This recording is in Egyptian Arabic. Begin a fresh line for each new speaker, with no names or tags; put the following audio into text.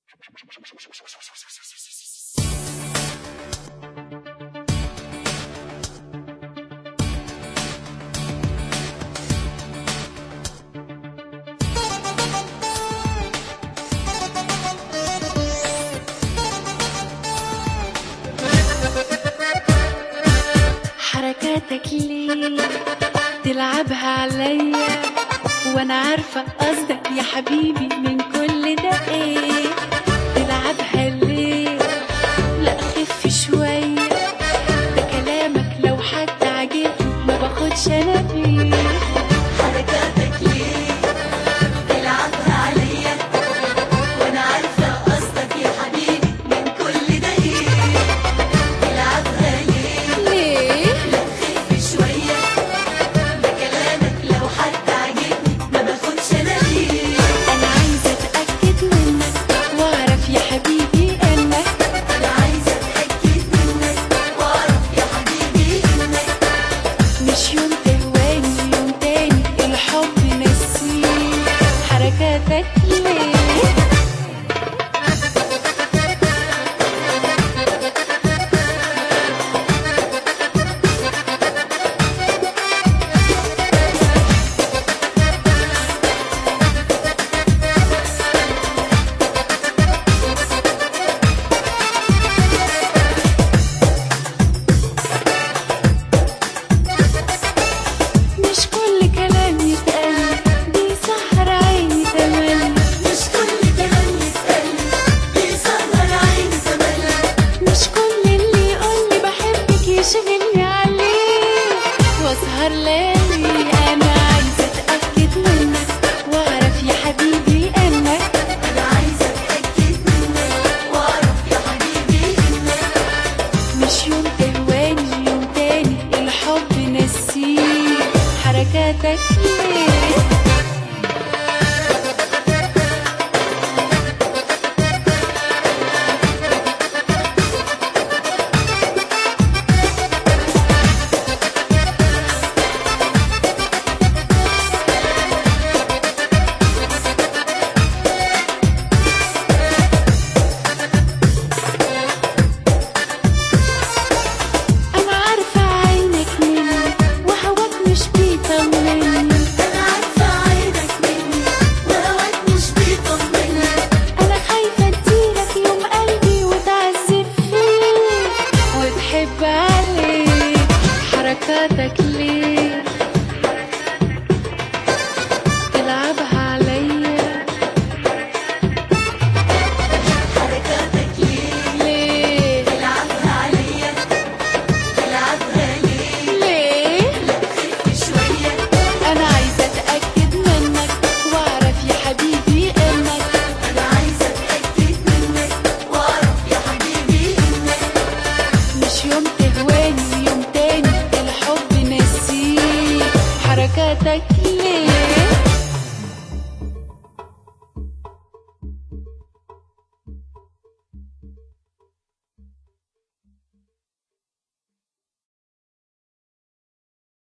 حركاتك ليه تلعبها عليا وانا عارفة قصدك يا حبيبي من كل ده ايه تلعبها ليه لا خف شوية ده كلامك لو حد عجبني ما باخدش انا فيه
حركاتك ليه تلعبها عليا وانا عارفه قصدك يا حبيبي من كل ده ايه تلعبها ليه
ليه
لا خف شويه ده كلامك لو حد عجبني ما باخدش انا ليه
انا عايزة اتأكد منك واعرف يا حبيبي انك
انا عايزه اتاكد منك واعرف يا حبيبي انك
مش يوم تهواني يوم تاني الحب نسيه حركاتك ليه مش كل كلام يتقال بيسهر عيني تملي
مش كل كلام يتقال بيسهر عيني تملي
مش كل اللي يقولي بحبك يشغلني عليه واسهر ليالي انا عايزه اتاكد منك واعرف يا حبيبي انك
انا عايزه اتاكد منك واعرف يا حبيبي انك
مش يوم تهواني يوم تاني الحب نسيه حركاتك ليه انا عارفه عينك مني وهواك مش بيطمني
انا عارفه عينك مني وهواك مش بيطمني
انا خايفه اديلك يوم قلبي وتعذب فيه وتحب عليه حركاتك ليه تلعبها عليا
حركاتك ليه
ليه
تلعبها عليا تلعبها ليه
ليه
خف شويه
انا عايزه اتاكد منك واعرف يا حبيبي انك
انا عايزه اتاكد منك واعرف يا حبيبي انك
مش يوم